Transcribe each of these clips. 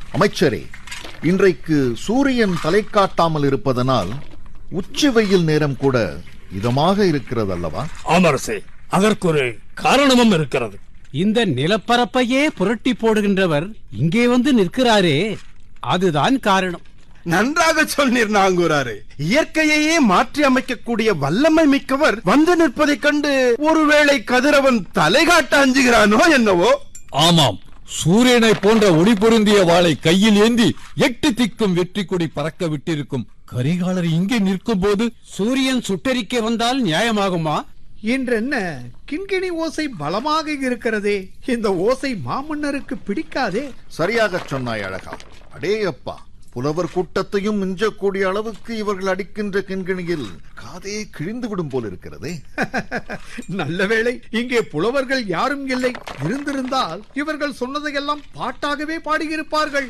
அமைச்சரே இன்றைக்கு சூரியன் தலை காட்டாமல் இருப்பதனால் உச்சி வெயில் நேரம் கூட இதமாக இருக்கிறது அல்லவா ஆமரசே அதற்கு ஒரு காரணமும் இருக்கிறது இந்த நிலப்பரப்பையே புரட்டி போடுகின்றவர் இங்கே வந்து நிற்கிறாரே அதுதான் காரணம் நன்றாக சொன்னீர் நாங்கூராரு இயற்கையையே மாற்றி அமைக்கக்கூடிய வல்லமை மிக்கவர் வந்து நிற்பதைக் கண்டு ஒருவேளை கதிரவன் தலை காட்ட அஞ்சுகிறானோ என்னவோ ஆமாம் சூரியனை போன்ற ஒளி பொருந்திய வாளை கையில் ஏந்தி எட்டு திக்கும் வெற்றி கொடி பறக்க விட்டிருக்கும் கரிகாலர் இங்கே நிற்கும் போது சூரியன் சுட்டெரிக்க வந்தால் நியாயமாகுமா என்றென்ன கிண்கிணி ஓசை பலமாக இருக்கிறதே இந்த ஓசை மாமன்னருக்கு பிடிக்காதே சரியாகச் சொன்னாய் அழகா அடே அப்பா புலவர் கூட்டத்தையும் மிஞ்சக்கூடிய அளவுக்கு இவர்கள் அடிக்கின்ற கிண்கிணியில் காதே கிழிந்து விடும் போல் இருக்கிறதே நல்ல வேளை இங்கே புலவர்கள் யாரும் இல்லை இருந்திருந்தால் இவர்கள் சொன்னதையெல்லாம் பாட்டாகவே பாடியிருப்பார்கள்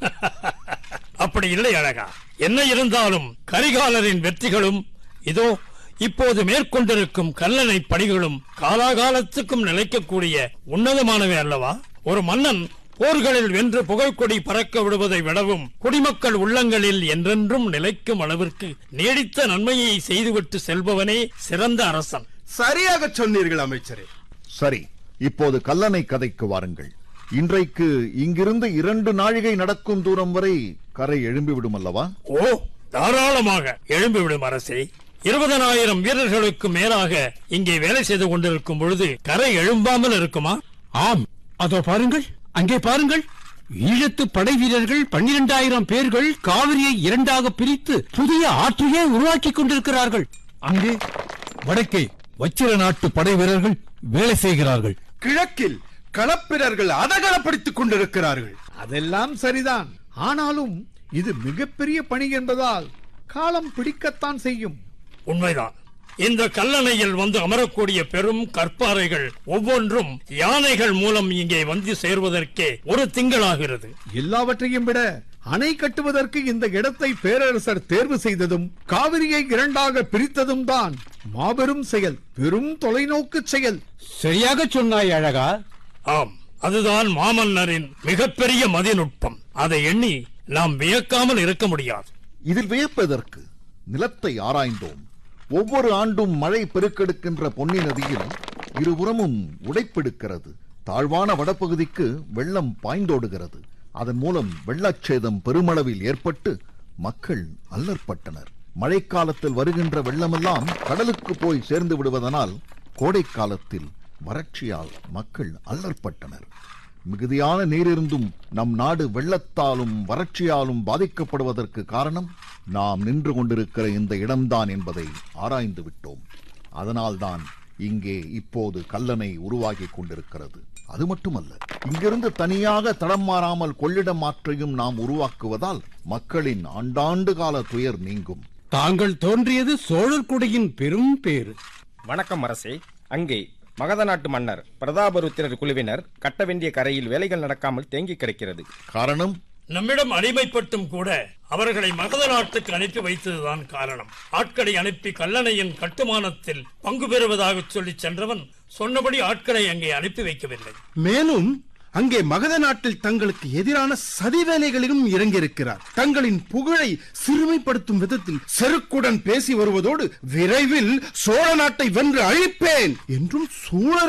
அப்படி இல்லை அழகா என்ன இருந்தாலும் கரிகாலரின் வெற்றிகளும் இதோ இப்போது மேற்கொண்டிருக்கும் கல்லணை பணிகளும் காலாகாலத்துக்கும் நிலைக்கக்கூடிய உன்னதமானவை அல்லவா ஒரு மன்னன் போர்களில் வென்று புகைக்கொடி பறக்க விடுவதை விடவும் குடிமக்கள் உள்ளங்களில் என்றென்றும் நிலைக்கும் அளவிற்கு நீடித்த நன்மையை செய்துவிட்டு செல்பவனே சிறந்த அரசன் சரியாக சொன்னீர்கள் அமைச்சரே சரி இப்போது கல்லணை கதைக்கு வாருங்கள் இன்றைக்கு இங்கிருந்து இரண்டு நாழிகை நடக்கும் தூரம் வரை கரை எழும்பிவிடும் அல்லவா ஓ தாராளமாக எழும்பிவிடும் அரசே இருபதனாயிரம் வீரர்களுக்கு மேலாக இங்கே வேலை செய்து கொண்டிருக்கும் பொழுது கரை எழும்பாமல் இருக்குமா ஆம் அதோ பாருங்கள் அங்கே பாருங்கள் ஈழத்து படை வீரர்கள் பன்னிரண்டாயிரம் பேர்கள் காவிரியை இரண்டாக பிரித்து புதிய ஆற்றையே உருவாக்கிக் கொண்டிருக்கிறார்கள் அங்கே வடக்கே வச்சிர நாட்டு படை வீரர்கள் வேலை செய்கிறார்கள் கிழக்கில் களப்பிரர்கள் அதகலப்படுத்திக் கொண்டிருக்கிறார்கள் அதெல்லாம் சரிதான் ஆனாலும் இது மிகப்பெரிய பணி என்பதால் காலம் பிடிக்கத்தான் செய்யும் உண்மைதான் இந்த கல்லணையில் வந்து அமரக்கூடிய பெரும் கற்பாறைகள் ஒவ்வொன்றும் யானைகள் மூலம் இங்கே வந்து சேர்வதற்கே ஒரு திங்களாகிறது எல்லாவற்றையும் விட அணை கட்டுவதற்கு இந்த இடத்தை பேரரசர் தேர்வு செய்ததும் காவிரியை இரண்டாக பிரித்ததும் தான் மாபெரும் செயல் பெரும் தொலைநோக்கு செயல் சரியாக சொன்னாய் அழகா ஆம் அதுதான் மாமன்னரின் மிகப்பெரிய மதிநுட்பம் அதை எண்ணி நாம் வியக்காமல் இருக்க முடியாது இதில் வியப்பதற்கு நிலத்தை ஆராய்ந்தோம் ஒவ்வொரு ஆண்டும் மழை பெருக்கெடுக்கின்ற பொன்னி நதியில் இருபுறமும் உடைப்பெடுக்கிறது தாழ்வான வடபகுதிக்கு வெள்ளம் பாய்ந்தோடுகிறது அதன் மூலம் வெள்ளச்சேதம் பெருமளவில் ஏற்பட்டு மக்கள் அல்லற்பட்டனர் மழைக்காலத்தில் வருகின்ற வெள்ளமெல்லாம் கடலுக்கு போய் சேர்ந்து விடுவதனால் கோடை காலத்தில் வறட்சியால் மக்கள் அல்லற்பட்டனர் மிகுதியான நீரிருந்தும் நம் நாடு வெள்ளத்தாலும் வறட்சியாலும் பாதிக்கப்படுவதற்கு காரணம் நாம் நின்று கொண்டிருக்கிற இந்த இடம்தான் என்பதை ஆராய்ந்து விட்டோம் அதனால்தான் இங்கே இப்போது கல்லணை உருவாகிக் கொண்டிருக்கிறது அது மட்டுமல்ல இங்கிருந்து தனியாக தடம் மாறாமல் கொள்ளிடம் ஆற்றையும் நாம் உருவாக்குவதால் மக்களின் ஆண்டாண்டு கால துயர் நீங்கும் தாங்கள் தோன்றியது சோழர் குடியின் பெரும் பேறு வணக்கம் அரசே அங்கே மகத நாட்டு மன்னர் பிரதாபருத்திரர் குழுவினர் கட்ட வேண்டிய கரையில் வேலைகள் நடக்காமல் தேங்கி கிடக்கிறது காரணம் நம்மிடம் அடிமைப்பட்டும் கூட அவர்களை மகத நாட்டுக்கு அனுப்பி வைத்ததுதான் காரணம் ஆட்களை அனுப்பி கல்லணையின் கட்டுமானத்தில் பங்கு பெறுவதாக சொல்லி சென்றவன் சொன்னபடி ஆட்களை அங்கே அனுப்பி வைக்கவில்லை மேலும் அங்கே மகத நாட்டில் தங்களுக்கு எதிரான சதி வேலைகளிலும் இறங்கியிருக்கிறார் தங்களின் புகழை சிறுமைப்படுத்தும் விதத்தில் செருக்குடன் பேசி வருவதோடு விரைவில் சோழ நாட்டை வென்று அழிப்பேன் என்றும் சூழ